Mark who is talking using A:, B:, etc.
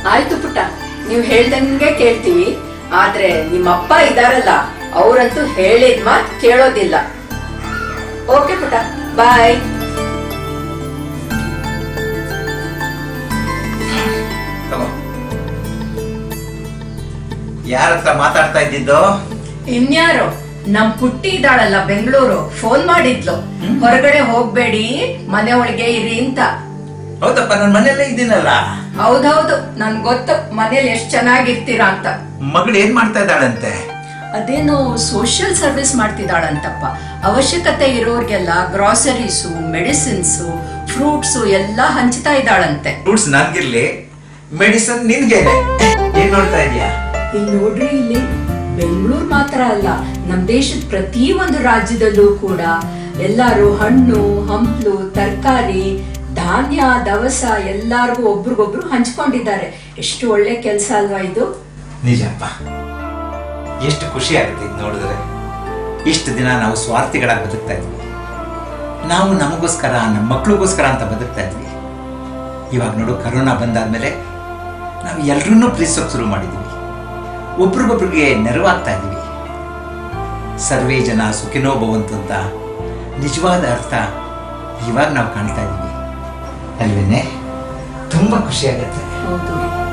A: ಆಯ್ತು ಪುಟ್ಟ ನೀವು ಹೇಳ್ದಂಗೆ ಕೇಳ್ತೀವಿ ಆದ್ರೆ ನಿಮ್ಮಪ್ಪ ಇದಾರಲ್ಲ ಅವರಂತೂ ಹೇಳಿದ ಮಾತ್ ಕೇಳೋದಿಲ್ಲ ಓಕೆ ಪುಟ್ಟ ಬಾಯ್
B: ತಗೋ ಯಾರ ಹತ್ರ ಮಾತಾಡ್ತಾ ಇದ್ದಿದ್ದು
A: ಇನ್ಯಾರು ನಮ್ ಪುಟ್ಟಿ ಇದ್ದಾಳಲ್ಲ ಬೆಂಗಳೂರು ಫೋನ್ ಮಾಡಿದ್ಲು ಹೊರಗಡೆ ಹೋಗ್ಬೇಡಿ ಮನೆ ಒಳಗೆ ಇರಿ ಅಂತ
B: ಹೌದಪ್ಪ ನನ್ನ ಮನೆಯಲ್ಲೇ ಇದ್ದೀನಲ್ಲ
A: ಹೌದೌದು ನನ್ ಗೊತ್ತು ಮನೇಲಿ ಎಷ್ಟ್ ಚೆನ್ನಾಗಿರ್ತೀರಾ ಅಂತ
B: ಮಗಳು ಏನ್ ಮಾಡ್ತಾ ಇದ್ದಾಳಂತೆ
A: ಅದೇನೋ ಸೋಷಿಯಲ್ ಸರ್ವಿಸ್ ಮಾಡ್ತಿದ್ದಾಳಂತಪ್ಪ ಅವಶ್ಯಕತೆ ಇರೋರ್ಗೆಲ್ಲ ಗ್ರಾಸರೀಸು ಮೆಡಿಸಿನ್ಸು ಫ್ರೂಟ್ಸು ಎಲ್ಲ ಹಂಚ್ತಾ ಇದ್ದಾಳಂತೆ
B: ಫ್ರೂಟ್ಸ್ ನನ್ಗಿರ್ಲಿ ಮೆಡಿಸನ್ ನಿನ್ಗೇನೆ ಏನ್ ನೋಡ್ತಾ ಇದೀಯಾ
A: ಇಲ್ಲಿ ನೋಡ್ರಿ ಇಲ್ಲಿ ಬೆಂಗಳೂರು ಮಾತ್ರ ಅಲ್ಲ ನಮ್ ದೇಶದ ಪ್ರತಿ ಒಂದು ರಾಜ್ಯದಲ್ಲೂ ಕೂಡ ಎಲ್ಲಾರು ಹಣ್ಣು ಹಂಪ್ಲು ತರಕಾರಿ ಧಾನ್ಯ ದವಸ ಎಲ್ಲಾರ್ಗೂ ಒಬ್ರಿಗೊಬ್ರು ಹಂಚ್ಕೊಂಡಿದ್ದಾರೆ ಎಷ್ಟು ಒಳ್ಳೆ ಕೆಲಸ ಅಲ್ವಾ ಇದು
B: ನಿಜಪ್ಪ ಎಷ್ಟು ಖುಷಿ ಆಗುತ್ತೆ ಇದು ನೋಡಿದ್ರೆ ಇಷ್ಟು ದಿನ ನಾವು ಸ್ವಾರ್ಥಿಗಳಾಗಿ ಬದುಕ್ತಾ ಇದ್ವಿ ನಾವು ನಮಗೋಸ್ಕರ ನಮ್ಮ ಮಕ್ಳಿಗೋಸ್ಕರ ಅಂತ ಬದುಕ್ತಾ ಇದ್ವಿ ಇವಾಗ ನೋಡು ಕರೋನಾ ಬಂದಾದ್ಮೇಲೆ ನಾವು ಎಲ್ರನ್ನೂ ಪ್ರೀತಿಸೋಕೆ ಶುರು ಮಾಡಿದ್ವಿ ಒಬ್ರಿಗೊಬ್ರಿಗೆ ನೆರವಾಗ್ತಾ ಇದ್ವಿ ಸರ್ವೇ ಜನ ಸುಖಿನೋ ಭವಂತು ಅಂತ ನಿಜವಾದ ಅರ್ಥ ಇವಾಗ ನಾವು ಕಾಣ್ತಾ ಇದ್ದೀವಿ ಅಲ್ವೇನೆ ತುಂಬ ಖುಷಿ ಆಗುತ್ತೆ
A: ಹೌದು